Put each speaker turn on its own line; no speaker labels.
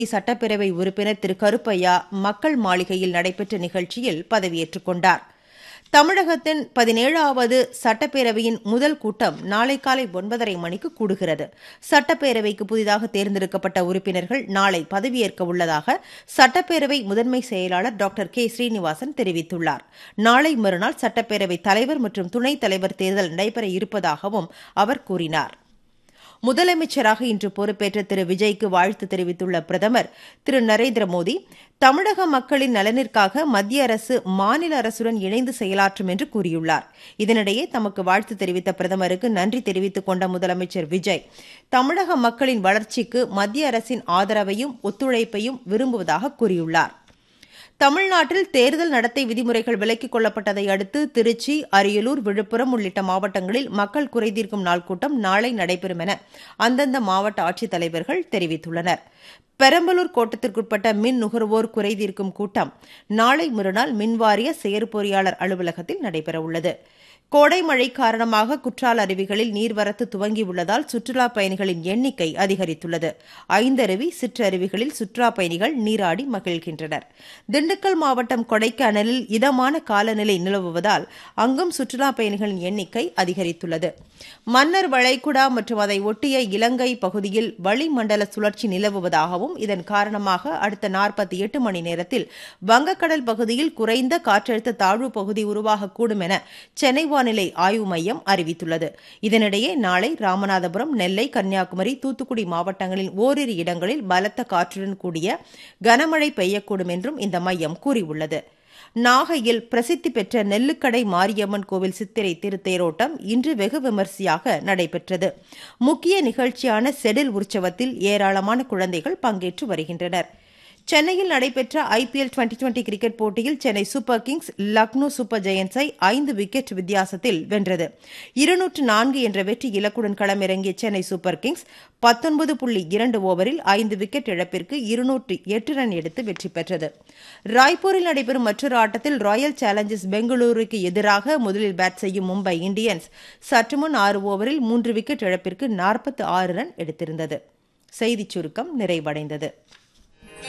சட்டப்பேரவை உறுப்பினர் திரு கருப்பையா மக்கள் மாளிகையில் நடைபெற்ற நிகழ்ச்சியில் பதவியேற்றுக் கொண்டார் தமிழகத்தின் பதினேழாவது சட்டப்பேரவையின் முதல் கூட்டம் நாளை காலை ஒன்பதரை மணிக்கு கூடுகிறது சட்டப்பேரவைக்கு புதிதாக தேர்ந்தெடுக்கப்பட்ட உறுப்பினர்கள் நாளை பதவியேற்க உள்ளதாக சட்டப்பேரவை முதன்மை செயலாளர் டாக்டர் கே ஸ்ரீனிவாசன் தெரிவித்துள்ளார் நாளை மறுநாள் சட்டப்பேரவை தலைவர் மற்றும் துணைத் தலைவர் தேர்தல் நடைபெற இருப்பதாகவும் அவர் கூறினார் முதலமைச்சராக இன்று பொறுப்பேற்ற திரு விஜய்க்கு வாழ்த்து தெரிவித்துள்ள பிரதமர் திரு நரேந்திர மோடி தமிழக மக்களின் நலனிற்காக மத்திய அரசு மாநில அரசுடன் இணைந்து செயலாற்றும் என்று கூறியுள்ளார் இதனிடையே தமக்கு வாழ்த்து தெரிவித்த பிரதமருக்கு நன்றி தெரிவித்துக் கொண்ட முதலமைச்சர் விஜய் தமிழக மக்களின் வளர்ச்சிக்கு மத்திய அரசின் ஆதரவையும் ஒத்துழைப்பையும் விரும்புவதாக கூறியுள்ளார் தமிழ்நாட்டில் தேர்தல் நடத்தை விதிமுறைகள் விலக்கிக் கொள்ளப்பட்டதை அடுத்து திருச்சி அரியலூர் விழுப்புரம் உள்ளிட்ட மாவட்டங்களில் மக்கள் குறைதீர்க்கும் நாள் கூட்டம் நாளை நடைபெறும் என அந்தந்த மாவட்ட ஆட்சித்தலைவர்கள் தெரிவித்துள்ளனர் பெரம்பலூர் கோட்டத்திற்குட்பட்ட மின் நுகர்வோர் குறைதீர்க்கும் கூட்டம் நாளை மறுநாள் மின்வாரிய செயற்பொறியாளர் அலுவலகத்தில் நடைபெறவுள்ளது கோடை மழை காரணமாக குற்றால அருவிகளில் நீர்வரத்து துவங்கியுள்ளதால் சுற்றுலாப் பயணிகளின் எண்ணிக்கை அதிகரித்துள்ளது ஐந்தருவி சிற்றருவிகளில் சுற்றுலாப் பயணிகள் நீராடி மகிழ்கின்றனர் திண்டுக்கல் மாவட்டம் கொடைக்கானலில் இதமான காலநிலை நிலவுவதால் அங்கும் சுற்றுலாப் பயணிகளின் எண்ணிக்கை அதிகரித்துள்ளது மன்னர் வளைகுடா மற்றும் அதை ஒட்டிய இலங்கை பகுதியில் வளிமண்டல சுழற்சி நிலவுவதாகவும் இதன் காரணமாக அடுத்த நாற்பத்தி எட்டு மணி நேரத்தில் வங்கக்கடல் பகுதியில் குறைந்த காற்றழுத்த தாழ்வு பகுதி உருவாகக்கூடும் என சென்னை வானிலை ஆய்வு மையம் அறிவித்துள்ளது இதனிடையே நாளை ராமநாதபுரம் நெல்லை கன்னியாகுமரி தூத்துக்குடி மாவட்டங்களின் ஓரிரு இடங்களில் பலத்த காற்றுடன் கூடிய கனமழை பெய்யக்கூடும் என்றும் இந்த மையம் கூறியுள்ளது நாகையில் பிரசித்தி பெற்ற நெல்லுக்கடை மாரியம்மன் கோவில் சித்திரை திருத்தேரோட்டம் இன்று வெகு விமரிசையாக நடைபெற்றது முக்கிய நிகழ்ச்சியான செடில் உற்சவத்தில் ஏராளமான குழந்தைகள் பங்கேற்று வருகின்றனர் சென்னையில் நடைபெற்ற ஐபிஎல் டுவெண்டி டுவெண்டி கிரிக்கெட் போட்டியில் Chennai super kings Lucknow super ஜெயன்ஸை ஐந்து விக்கெட் வித்தியாசத்தில் வென்றது இருநூற்று நான்கு என்ற வெற்றி இலக்குடன் களமிறங்கிய சென்னை சூப்பர் கிங்ஸ் பத்தொன்பது புள்ளி இரண்டு ஓவரில் ஐந்து விக்கெட் இழப்பிற்கு இருநூற்று எட்டு ரன் எடுத்து வெற்றி பெற்றது ராய்ப்பூரில் நடைபெறும் மற்றொரு ஆட்டத்தில் ராயல் சேலஞ்சர்ஸ் பெங்களூருக்கு எதிராக முதலில் பேட் செய்யும் மும்பை இந்தியன்ஸ் சற்றுமுன் ஆறு ஓவரில் மூன்று விக்கெட் இழப்பிற்கு நாற்பத்தி ஆறு ரன் எடுத்திருந்தது செய்திச் சுருக்கம் நிறைவடைந்தது